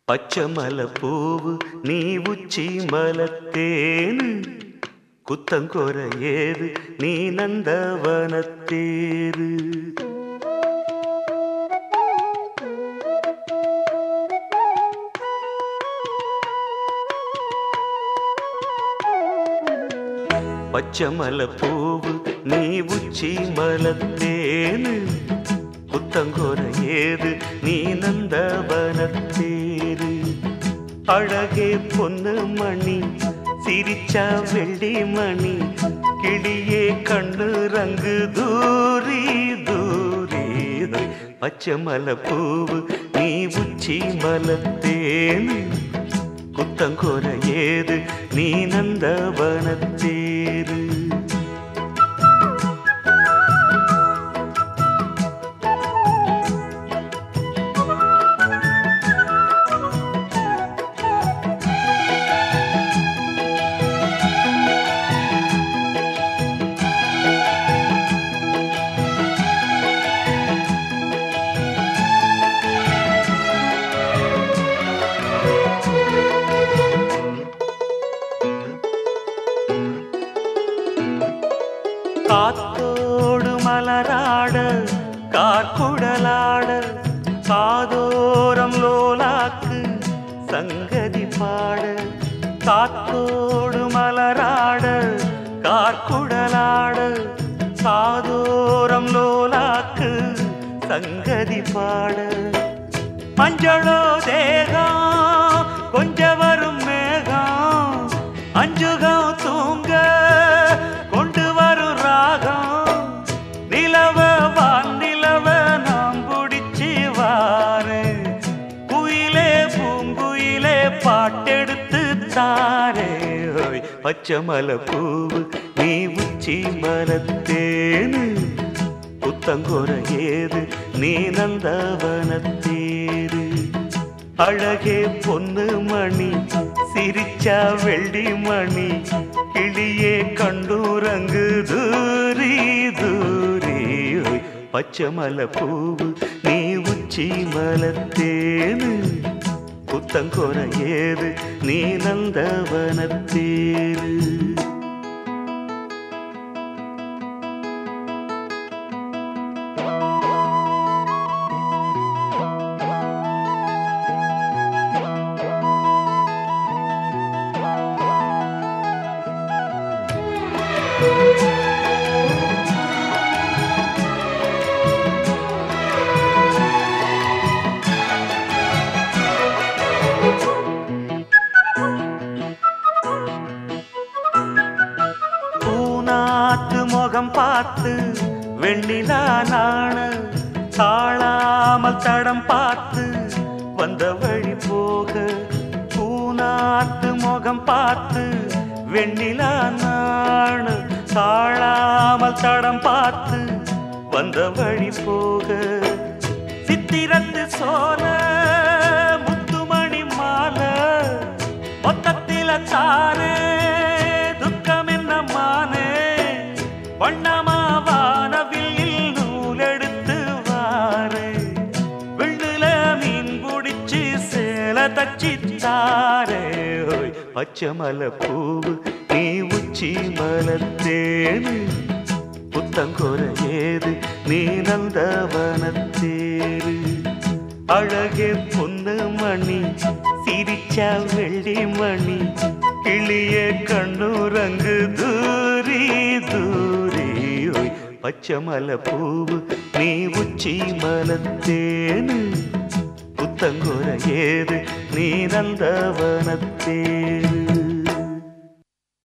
பச்சைமலை பூவு நீ உச்சி மலத்தேனு குத்தங்கொர ஏது நீ நந்தவனத்தேரு பச்சைமலை பூவு நீ உச்சி மலத்தேனு புத்தங்கோர ஏது நீ நந்தவனத்தேரு அழகே பொண்ணு மணி சிரிச்சா வெள்ளி மணி கிளியே கண்ணு ரங்கு தூரி தூரி பச்சைமலை பூவு நீ உச்சி மலத்தேனு குத்தங்கோர ஏது நீ நந்தவனத்தேரு காத்தோடு மலராட கார்குடலாட காதோரம் லோலாக்கு சங்கதி பாட காத்தோடு மலராட கார்குடலாட காதோரம் லோலாக்கு சங்கதி பாட மஞ்சளோ தேகம் கொஞ்ச வரும் மேகம் அஞ்சுகம் தூங்க கொண்டு வரும் ராகம் நிலவ வான் நிலவ நாம் பிடிச்சி வாரு குயிலே பூங்குயிலே பாட்டெடுத்து தாரே ஓய் பச்சை மலை பூவு நீ உச்சி மலத்தேனு புத்தங்கோர ஏது நீ நந்தவனத்தேரு அழகே பொண்ணு மணி சிரிச்சா வெள்ளி மணி கிளியே கண்டூரங்கு தூரி தூரி ஓய் பச்சை மலை பூவு நீ உச்சி மலத்தேனு புத்தங்கோர ஏது நீ நந்தவனத்தேரு பூனாத்து முகம் பார்த்து வெண்ணிலா நாண தாழாமல் தடம் பார்த்து வந்த வழி போக பூனாத்து முகம் பார்த்து வெண்ணிலா நாண தாழாமல் தடம் பார்த்து வந்த வழி போக சித்திரத்து சோல முத்துமணி மாலை மொத்தத்தில தாரே துக்கம் என்ன மானே வண்ணமாவானவில் நூலெடுத்து வாரே வெள்ளுல மீன் பிடிச்சு சேல தச்சி தாரே ஓய் பச்சை மலை பூவு நீ உச்சி மலத்தேனு புத்தங்கோர ஏது நீ நந்தவனத்தேரு அழகே பொண்ணு மணி சிரிச்சா வெள்ளி மணி கிளிய கண்ணுரங்கு தூரி தூரி ஓய் பச்சை மலை பூவு நீ உச்சி மலத்தேனு புத்தங்கோர ஏது நீ நந்தவனத்தேரு